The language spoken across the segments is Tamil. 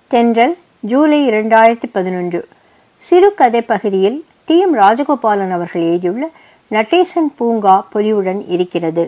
தென்றல் ஜூலை இரண்டாயிரத்தி பதினொன்று சிறுகதை பகுதியில் டி எம் ராஜகோபாலன் அவர்கள் எழுதியுள்ள நடேசன் பூங்கா பொலிவுடன் இருக்கிறது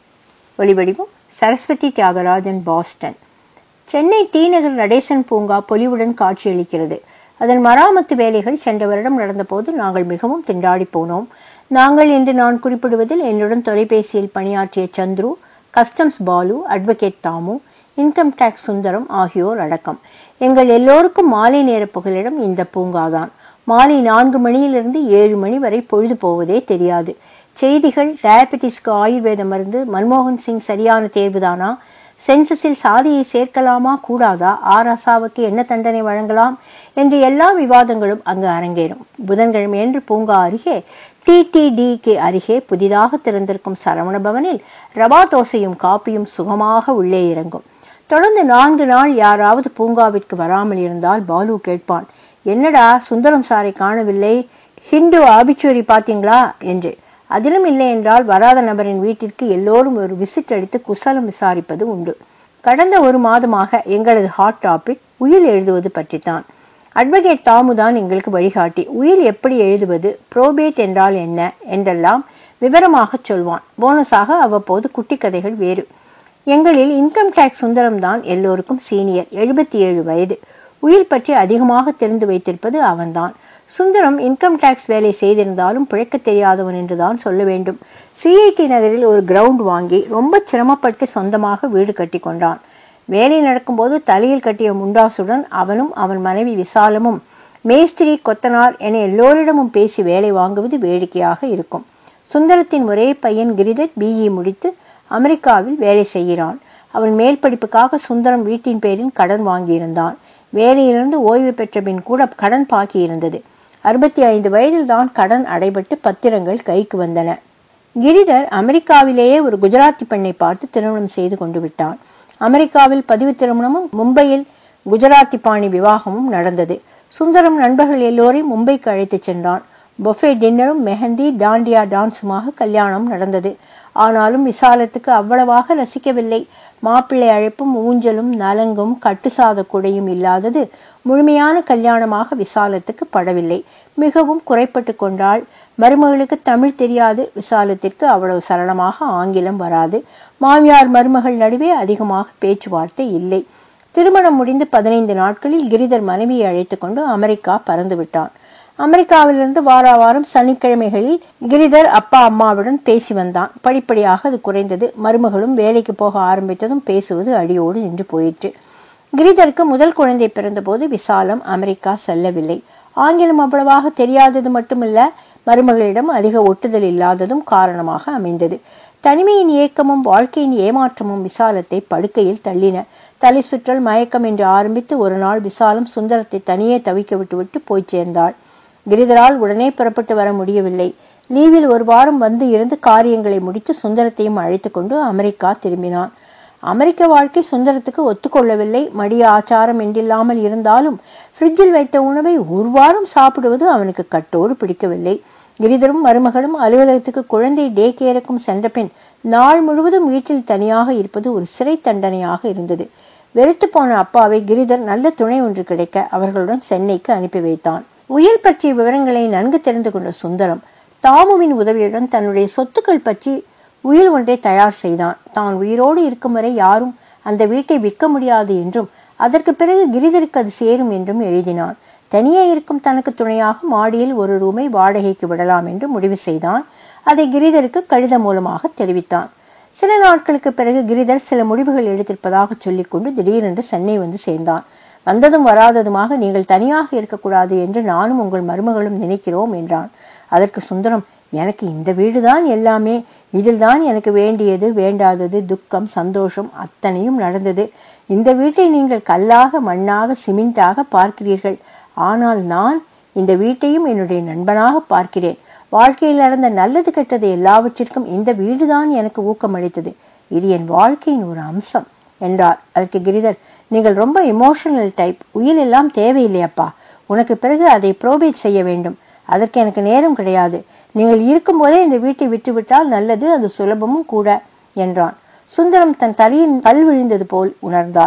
ஒளிவடிவம் சரஸ்வதி தியாகராஜன் பாஸ்டன் சென்னை டி நகர் நடேசன் பூங்கா பொலிவுடன் காட்சியளிக்கிறது அதன் மராமத்து வேலைகள் சென்ற வருடம் நடந்தபோது நாங்கள் மிகவும் திண்டாடி போனோம் நாங்கள் என்று நான் குறிப்பிடுவதில் என்னுடன் தொலைபேசியில் பணியாற்றிய Chandru customs Balu advocate Thamu income tax Sundaram ஆகியோர் அடக்கம் எங்கள் எல்லோருக்கும் மாலை நேர புகலிடம் இந்த பூங்காதான் மாலை நான்கு மணியிலிருந்து ஏழு மணி வரை பொழுது போவதே தெரியாது செய்திகள் டயபெட்டிஸ்க்கு ஆயுர்வேத மருந்து மன்மோகன் சிங் சரியான தேர்வுதானா சென்சஸில் சாதியை சேர்க்கலாமா கூடாதா ஆராசாவுக்கு என்ன தண்டனை வழங்கலாம் என்று எல்லா விவாதங்களும் அங்கு அரங்கேறும் புதன்கிழமையன்று பூங்கா அருகே டிடிடிக்கு அருகே புதிதாக திறந்திருக்கும் சரவண பவனில் ரவா தோசையும் காப்பியும் சுகமாக உள்ளே இறங்கும் தொடர்ந்து நான்கு நாள் யாராவது பூங்காவிற்கு வராமல் இருந்தால் பாலு கேட்பான் என்னடா சுந்தரம் சாரை காணவில்லை ஹிந்து ஆபிச்சுவரி பாத்தீங்களா என்று அதிலும் இல்லை என்றால் வராத நபரின் வீட்டிற்கு எல்லோரும் ஒரு விசிட் அடித்து குசலம் விசாரிப்பது உண்டு கடந்த ஒரு மாதமாக எங்களது ஹாட் டாபிக் உயில் எழுதுவது பற்றித்தான் அட்வொகேட் தாமுதான் எங்களுக்கு வழிகாட்டி உயில் எப்படி எழுதுவது புரோபேட் என்றால் என்ன என்றெல்லாம் விவரமாக சொல்வான் போனஸாக அவ்வப்போது குட்டி கதைகள் வேறு எங்களில் இன்கம் டேக்ஸ் சுந்தரம் தான் எல்லோருக்கும் சீனியர் எழுபத்தி ஏழு வயது உயிர் பற்றி அதிகமாக தெரிந்து வைத்திருப்பது அவன்தான் சுந்தரம் இன்கம் டாக்ஸ் வேலை செய்திருந்தாலும் பிழைக்க தெரியாதவன் என்றுதான் சொல்ல வேண்டும் சிஐடி நகரில் ஒரு கிரவுண்ட் வாங்கி ரொம்ப சிரமப்பட்டு சொந்தமாக வீடு கட்டி கொண்டான் வேலை நடக்கும்போது தலையில் கட்டிய முண்டாசுடன் அவனும் அவன் மனைவி விசாலமும் மேஸ்திரி கொத்தனார் என எல்லோரிடமும் பேசி வேலை வாங்குவது வேடிக்கையாக இருக்கும் சுந்தரத்தின் ஒரே பையன் கிரிதர் பிஇ முடித்து அமெரிக்காவில் வேலை செய்கிறான் அவன் மேல் படிப்புக்காக சுந்தரம் வீட்டின் பேரில் கடன் வாங்கியிருந்தான் வேலையிலிருந்து ஓய்வு பெற்ற பின் கூட கடன் பாக்கி இருந்தது அறுபத்தி ஐந்து வயதில் தான் கடன் அடைபட்டு பத்திரங்கள் கைக்கு வந்தன கிரிதர் அமெரிக்காவிலேயே ஒரு குஜராத்தி பெண்ணை பார்த்து திருமணம் செய்து கொண்டு விட்டான் அமெரிக்காவில் பதிவு திருமணமும் மும்பையில் குஜராத்தி பாணி விவாகமும் நடந்தது சுந்தரம் நண்பர்கள் எல்லோரையும் மும்பைக்கு அழைத்து சென்றான் பொஃபே டின்னரும் மெஹந்தி டாண்டியா டான்ஸுமாக கல்யாணம் நடந்தது ஆனாலும் விசாலத்துக்கு அவ்வளவாக ரசிக்கவில்லை மாப்பிள்ளை அழைப்பும் ஊஞ்சலும் நலங்கும் கட்டுசாத குடையும் இல்லாதது முழுமையான கல்யாணமாக விசாலத்துக்கு படவில்லை மிகவும் குறைப்பட்டு கொண்டாள் மருமகளுக்கு தமிழ் தெரியாது விசாலத்திற்கு அவ்வளவு சரளமாக ஆங்கிலம் வராது மாமியார் மருமகள் நடுவே அதிகமாக பேச்சுவார்த்தை இல்லை திருமணம் முடிந்து பதினைந்து நாட்களில் கிரிதர் மனைவியை அழைத்து கொண்டு அமெரிக்கா பறந்து விட்டான் அமெரிக்காவிலிருந்து வார வாரம் சனிக்கிழமைகளில் கிரிதர் அப்பா அம்மாவுடன் பேசி வந்தான் படிப்படியாக அது குறைந்தது மருமகளும் வேலைக்கு போக ஆரம்பித்ததும் பேசுவது அடியோடு நின்று போயிற்று கிரிதருக்கு முதல் குழந்தை பிறந்தபோது விசாலம் அமெரிக்கா செல்லவில்லை ஆங்கிலம் அவ்வளவாக தெரியாதது மட்டுமல்ல மருமகளிடம் அதிக ஒட்டுதல் இல்லாததும் காரணமாக அமைந்தது தனிமையின் ஏக்கமும் வாழ்க்கையின் ஏமாற்றமும் விசாலத்தை படுக்கையில் தள்ளின தலை சுற்றல் மயக்கம் என்று ஆரம்பித்து ஒரு நாள் விசாலம் சுந்தரத்தை தனியே தவிக்க விட்டுவிட்டு போய் சேர்ந்தாள் கிரிதரால் உடனே புறப்பட்டு வர முடியவில்லை லீவில் ஒரு வாரம் வந்து இருந்து காரியங்களை முடித்து சுந்தரத்தையும் அழைத்து கொண்டு அமெரிக்கா திரும்பினான் அமெரிக்க வாழ்க்கை சுந்தரத்துக்கு ஒத்துக்கொள்ளவில்லை மடிய ஆச்சாரம் என்றில்லாமல் இருந்தாலும் ஃப்ரிட்ஜில் வைத்த உணவை ஒரு வாரம் சாப்பிடுவது அவனுக்கு கட்டோடு பிடிக்கவில்லை கிரிதரும் மருமகளும் அலுவலகத்துக்கு குழந்தை டே கேருக்கும் சென்ற பின் நாள் முழுவதும் வீட்டில் தனியாக இருப்பது ஒரு சிறை தண்டனையாக இருந்தது வெறுத்து போன அப்பாவை கிரிதர் நல்ல துணை ஒன்று கிடைக்க அவர்களுடன் சென்னைக்கு அனுப்பி வைத்தான் உயிர் பற்றிய விவரங்களை நன்கு தெரிந்து கொண்ட சுந்தரம் தாமுவின் உதவியுடன் தன்னுடைய சொத்துக்கள் பற்றி உயில் ஒன்றை தயார் செய்தான் தான் உயிரோடு இருக்கும் வரை யாரும் அந்த வீட்டை விற்க முடியாது என்றும் அதற்கு பிறகு கிரிதருக்கு அது சேரும் என்றும் எழுதினான் தனியே இருக்கும் தனக்கு துணையாக மாடியில் ஒரு ரூமை வாடகைக்கு விடலாம் என்று முடிவு செய்தான் அதை கிரிதருக்கு கடிதம் மூலமாக தெரிவித்தான் சில நாட்களுக்கு பிறகு கிரிதர் சில முடிவுகள் எடுத்திருப்பதாக சொல்லிக்கொண்டு திடீரென்று சென்னை வந்து சேர்ந்தான் வந்ததும் வராததுமாக நீங்கள் தனியாக இருக்கக்கூடாது என்று நானும் உங்கள் மருமகளும் நினைக்கிறோம் என்றான் அதற்கு சுந்தரம் எனக்கு இந்த வீடுதான் எல்லாமே இதில்தான் எனக்கு வேண்டியது வேண்டாதது துக்கம் சந்தோஷம் அத்தனையும் நடந்தது இந்த வீட்டை நீங்கள் கல்லாக மண்ணாக சிமெண்டாக பார்க்கிறீர்கள் ஆனால் நான் இந்த வீட்டையும் என்னுடைய நண்பனாக பார்க்கிறேன் வாழ்க்கையில் நடந்த நல்லது கெட்டது எல்லாவற்றிற்கும் இந்த வீடுதான் எனக்கு ஊக்கமளித்தது இது என் வாழ்க்கையின் ஒரு அம்சம் என்றார் அதற்கு கிரிதர் நீங்கள் ரொம்ப இமோஷனல் டைப் உயில் எல்லாம் தேவையில்லையப்பா உனக்கு பிறகு அதை ப்ரோபேட் செய்ய வேண்டும் அதற்கு எனக்கு நேரம் கிடையாது நீங்கள் இருக்கும்போதே இந்த வீட்டை விட்டுவிட்டால் நல்லது அது சுலபமும் கூட என்றான் சுந்தரம் தன் தலையின் கல் விழுந்தது போல் உணர்ந்தார்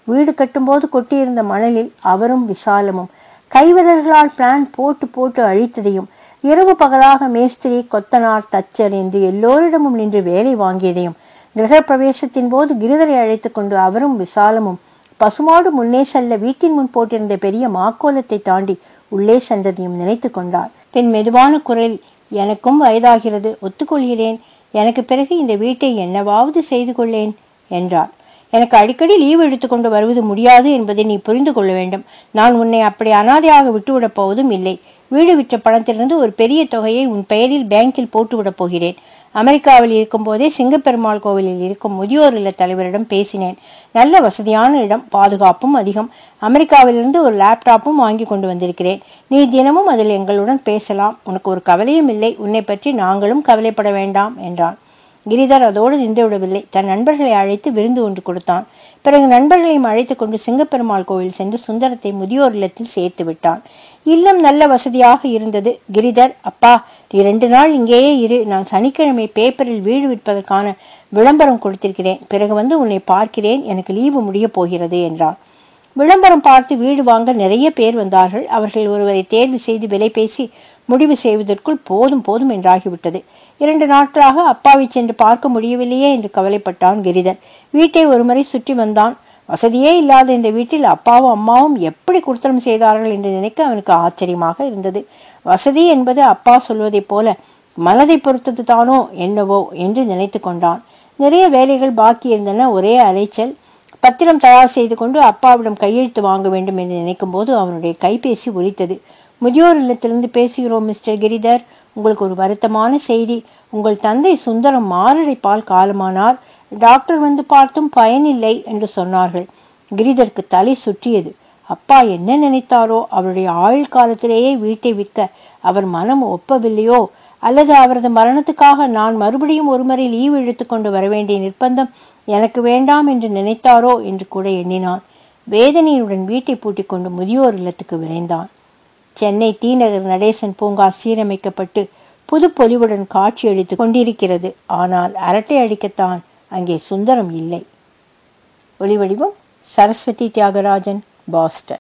வீடு கட்டும்போது கொட்டியிருந்த மணலில் அவரும் விசாலமும் கைவிரல்களால் பிளான் போட்டு போட்டு அழித்ததையும் இரவு பகலாக மேஸ்திரி கொத்தனார் தச்சர் என்று எல்லோரிடமும் நின்று வேலை வாங்கியதையும் கிரக பிரவேசத்தின் போது கிரிதரை அழைத்துக் கொண்டு அவரும் விசாலமும் பசுமாடு முன்னே செல்ல வீட்டின் முன் போட்டிருந்த பெரிய மாக்கோலத்தை தாண்டி உள்ளே சென்றதையும் நினைத்து கொண்டார் பின் மெதுவான குரல் எனக்கும் வயதாகிறது ஒத்துக்கொள்கிறேன் எனக்கு பிறகு இந்த வீட்டை என்னவாவது செய்து கொள்ளேன் என்றார் எனக்கு அடிக்கடி லீவு எடுத்துக்கொண்டு வருவது முடியாது என்பதை நீ புரிந்து கொள்ள வேண்டும் நான் உன்னை அப்படி அனாதையாக விட்டுவிடப் போவதும் இல்லை வீடு விற்ற பணத்திலிருந்து ஒரு பெரிய தொகையை உன் பெயரில் பேங்கில் போட்டுவிடப் போகிறேன் அமெரிக்காவில் இருக்கும்போதே சிங்கப்பெருமாள் கோவிலில் இருக்கும் முதியோர் இல்ல தலைவரிடம் பேசினேன் நல்ல வசதியான இடம் பாதுகாப்பும் அதிகம் அமெரிக்காவிலிருந்து ஒரு லேப்டாப்பும் வாங்கி கொண்டு வந்திருக்கிறேன் நீ தினமும் அதில் எங்களுடன் பேசலாம் உனக்கு ஒரு கவலையும் இல்லை உன்னை பற்றி நாங்களும் கவலைப்பட வேண்டாம் என்றான் கிரிதர் அதோடு நின்று விடவில்லை தன் நண்பர்களை அழைத்து விருந்து ஒன்று கொடுத்தான் பிறகு நண்பர்களையும் அழைத்துக் கொண்டு சிங்கப்பெருமாள் கோவில் சென்று சுந்தரத்தை முதியோர் இல்லத்தில் சேர்த்து விட்டான் இல்லம் நல்ல வசதியாக இருந்தது கிரிதர் அப்பா நீ ரெண்டு நாள் இங்கேயே இரு நான் சனிக்கிழமை பேப்பரில் வீடு விற்பதற்கான விளம்பரம் கொடுத்திருக்கிறேன் பிறகு வந்து உன்னை பார்க்கிறேன் எனக்கு லீவு முடிய போகிறது என்றான் விளம்பரம் பார்த்து வீடு வாங்க நிறைய பேர் வந்தார்கள் அவர்கள் ஒருவரை தேர்வு செய்து விலை பேசி முடிவு செய்வதற்குள் போதும் போதும் என்றாகிவிட்டது இரண்டு நாட்களாக அப்பாவை சென்று பார்க்க முடியவில்லையே என்று கவலைப்பட்டான் கிரிதர் வீட்டை ஒருமுறை சுற்றி வந்தான் வசதியே இல்லாத இந்த வீட்டில் அப்பாவும் அம்மாவும் எப்படி குடுத்தனம் செய்தார்கள் என்று நினைக்க அவனுக்கு ஆச்சரியமாக இருந்தது வசதி என்பது அப்பா சொல்வதைப் போல மனதை பொறுத்தது தானோ என்னவோ என்று நினைத்து கொண்டான் நிறைய வேலைகள் பாக்கி இருந்தன ஒரே அலைச்சல் பத்திரம் தயார் செய்து கொண்டு அப்பாவிடம் கையெழுத்து வாங்க வேண்டும் என்று நினைக்கும் போது அவனுடைய கைபேசி ஒலித்தது முதியோர் இல்லத்திலிருந்து பேசுகிறோம் மிஸ்டர் கிரிதர் உங்களுக்கு ஒரு வருத்தமான செய்தி உங்கள் தந்தை சுந்தரம் மாரடைப்பால் காலமானார் டாக்டர் வந்து பார்த்தும் பயனில்லை என்று சொன்னார்கள் கிரிதருக்கு தலை சுற்றியது அப்பா என்ன நினைத்தாரோ அவருடைய ஆயுள் காலத்திலேயே வீட்டை விற்க அவர் மனம் ஒப்பவில்லையோ அல்லது அவரது மரணத்துக்காக நான் மறுபடியும் ஒருமுறை லீவு இழுத்துக்கொண்டு வர வேண்டிய நிர்பந்தம் எனக்கு வேண்டாம் என்று நினைத்தாரோ என்று கூட எண்ணினான் வேதனையுடன் வீட்டை பூட்டிக் கொண்டு முதியோர் இல்லத்துக்கு விரைந்தான் சென்னை டி நகர் நடேசன் பூங்கா சீரமைக்கப்பட்டு புது பொலிவுடன் காட்சியளித்துக் கொண்டிருக்கிறது ஆனால் அரட்டை அடிக்கத்தான் அங்கே சுந்தரம் இல்லை ஒளிவடிவம் சரஸ்வதி தியாகராஜன் பாஸ்டன்